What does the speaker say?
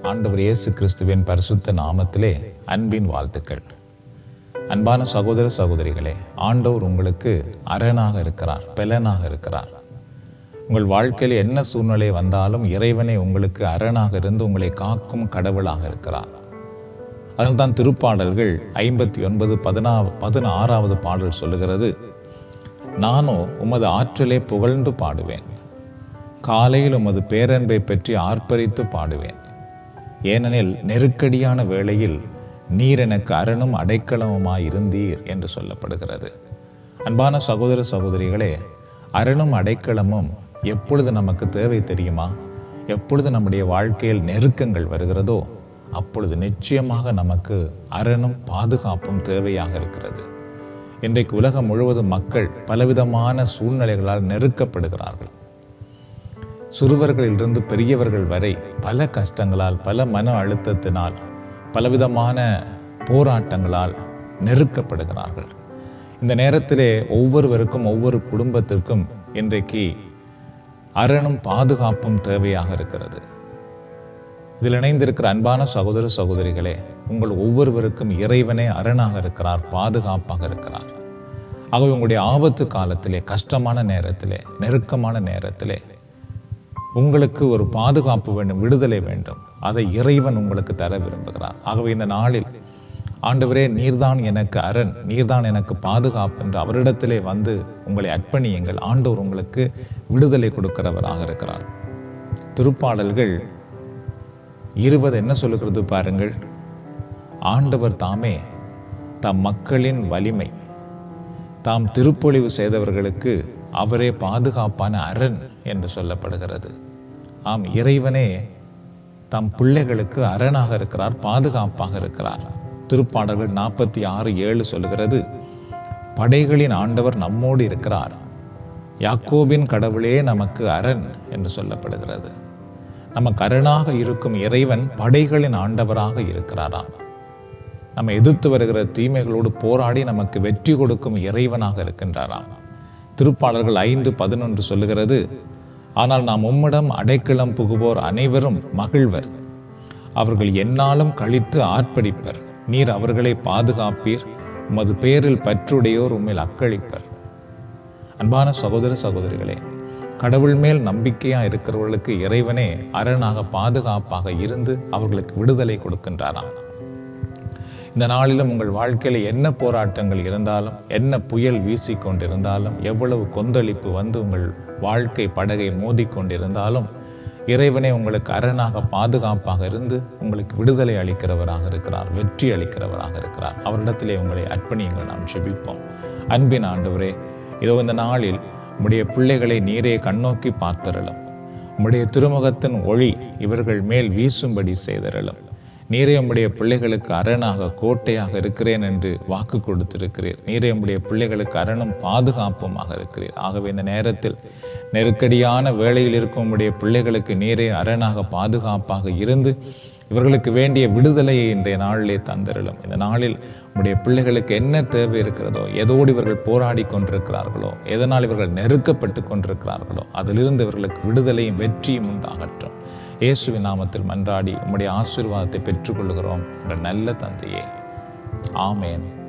ஆண்டவர் இயேசு கிறிஸ்துவின் பரிசுத்த நாமத்திலே அன்பின் வாழ்த்துக்கள் அன்பான சகோதர சகோதரிகளே ஆண்டவர் உங்களுக்கு அரணாக இருக்கிறார் பெலனாக இருக்கிறார் உங்கள் வாழ்க்கையில் என்ன சூழ்நிலை வந்தாலும் இறைவனை உங்களுக்கு அரணாக இருந்து உங்களை காக்கும் கடவுளாக இருக்கிறார் அதனால்தான் திருப்பாடல்கள் ஐம்பத்தி ஒன்பது பதினா பதினாறாவது பாடல் சொல்லுகிறது நானோ உமது ஆற்றலை புகழ்ந்து பாடுவேன் காலையில் உமது பேரன்பை பற்றி ஆர்ப்பரித்து பாடுவேன் ஏனெனில் நெருக்கடியான வேளையில் நீர் எனக்கு அரணும் அடைக்கலமுமாய் இருந்தீர் என்று சொல்லப்படுகிறது அன்பான சகோதர சகோதரிகளே அரணும் அடைக்கலமும் எப்பொழுது நமக்கு தேவை தெரியுமா எப்பொழுது நம்முடைய வாழ்க்கையில் நெருக்கங்கள் வருகிறதோ அப்பொழுது நிச்சயமாக நமக்கு அரணும் பாதுகாப்பும் தேவையாக இருக்கிறது இன்றைக்கு உலகம் முழுவதும் மக்கள் பலவிதமான சூழ்நிலைகளால் நெருக்கப்படுகிறார்கள் சிறுவர்களிலிருந்து பெரியவர்கள் வரை பல கஷ்டங்களால் பல மன அழுத்தத்தினால் பலவிதமான போராட்டங்களால் நெருக்கப்படுகிறார்கள் இந்த நேரத்திலே ஒவ்வொருவருக்கும் ஒவ்வொரு குடும்பத்திற்கும் இன்றைக்கு அரணும் பாதுகாப்பும் தேவையாக இருக்கிறது இதில் இணைந்திருக்கிற அன்பான சகோதர சகோதரிகளே உங்கள் ஒவ்வொருவருக்கும் இறைவனே அரணாக இருக்கிறார் பாதுகாப்பாக இருக்கிறார் ஆகவே உங்களுடைய ஆபத்து காலத்திலே கஷ்டமான நேரத்திலே நெருக்கமான நேரத்திலே உங்களுக்கு ஒரு பாதுகாப்பு வேண்டும் விடுதலை வேண்டும் அதை இறைவன் உங்களுக்கு தர விரும்புகிறார் ஆகவே இந்த நாளில் ஆண்டவரே நீர்தான் எனக்கு அரண் நீர்தான் எனக்கு பாதுகாப்பு என்று அவரிடத்திலே வந்து உங்களை அர்ப்பணியுங்கள் ஆண்டவர் உங்களுக்கு விடுதலை கொடுக்கிறவராக இருக்கிறார் திருப்பாடல்கள் இருபது என்ன சொல்லுகிறது பாருங்கள் ஆண்டவர் தாமே தம் மக்களின் வலிமை தாம் திருப்பொழிவு செய்தவர்களுக்கு அவரே பாதுகாப்பான அரண் என்று சொல்லப்படுகிறது ஆம் இறைவனே தம் பிள்ளைகளுக்கு அரணாக இருக்கிறார் பாதுகாப்பாக இருக்கிறார் திருப்பாடல்கள் நாற்பத்தி ஆறு ஏழு சொல்லுகிறது படைகளின் ஆண்டவர் நம்மோடு இருக்கிறார் யாக்கோபின் கடவுளே நமக்கு அரண் என்று சொல்லப்படுகிறது நமக்கு அரணாக இருக்கும் இறைவன் படைகளின் ஆண்டவராக இருக்கிறாராம் நம்ம எதிர்த்து வருகிற தீமைகளோடு போராடி நமக்கு வெற்றி கொடுக்கும் இறைவனாக இருக்கின்றாராம் திருப்பாடல்கள் ஐந்து பதினொன்று சொல்லுகிறது ஆனால் நாம் உம்மிடம் அடைக்கலம் புகுவோர் அனைவரும் மகிழ்வர் அவர்கள் என்னாலும் கழித்து ஆர்ப்பரிப்பர் நீர் அவர்களை பாதுகாப்பீர் உமது பேரில் பற்றுடையோர் உம்மில் அக்களிப்பர் அன்பான சகோதர சகோதரிகளே கடவுள் மேல் நம்பிக்கையா இருக்கிறவர்களுக்கு இறைவனே அரணாக பாதுகாப்பாக இருந்து அவர்களுக்கு விடுதலை கொடுக்கின்றாராம் இந்த நாளிலும் உங்கள் வாழ்க்கையில் என்ன போராட்டங்கள் இருந்தாலும் என்ன புயல் வீசி கொண்டிருந்தாலும் எவ்வளவு கொந்தளிப்பு வந்து உங்கள் வாழ்க்கை படகை மோதி கொண்டிருந்தாலும் இறைவனே உங்களுக்கு அரணாக பாதுகாப்பாக இருந்து உங்களுக்கு விடுதலை அளிக்கிறவராக இருக்கிறார் வெற்றி அளிக்கிறவராக இருக்கிறார் அவரிடத்திலே உங்களை அர்ப்பணியுங்கள் நாம் செபிப்போம் அன்பின் ஆண்டவரே இதோ இந்த நாளில் உம்முடைய பிள்ளைகளை நீரே கண்ணோக்கி பார்த்தரலும் உம்முடைய திருமுகத்தின் ஒளி இவர்கள் மேல் வீசும்படி செய்தரலும் நீரே உம்முடைய பிள்ளைகளுக்கு அரணாக கோட்டையாக இருக்கிறேன் என்று வாக்கு கொடுத்திருக்கிறீர் நீரே உம்முடைய பிள்ளைகளுக்கு அரணும் பாதுகாப்புமாக இருக்கிறீர் ஆகவே இந்த நேரத்தில் நெருக்கடியான வேளையில் இருக்கும் உம்முடைய பிள்ளைகளுக்கு நீரே அரணாக பாதுகாப்பாக இருந்து இவர்களுக்கு வேண்டிய விடுதலையை இன்றைய நாளிலே தந்திரலும் இந்த நாளில் உடைய பிள்ளைகளுக்கு என்ன தேவை இருக்கிறதோ எதோடு இவர்கள் போராடி கொண்டிருக்கிறார்களோ எதனால் இவர்கள் நெருக்கப்பட்டு கொண்டிருக்கிறார்களோ அதிலிருந்து இவர்களுக்கு விடுதலையும் வெற்றியும் உண்டாகட்டும் இயேசுவின் நாமத்தில் மன்றாடி உம்முடைய ஆசீர்வாதத்தை பெற்றுக்கொள்கிறோம் என்ற நல்ல தந்தையே ஆமேன்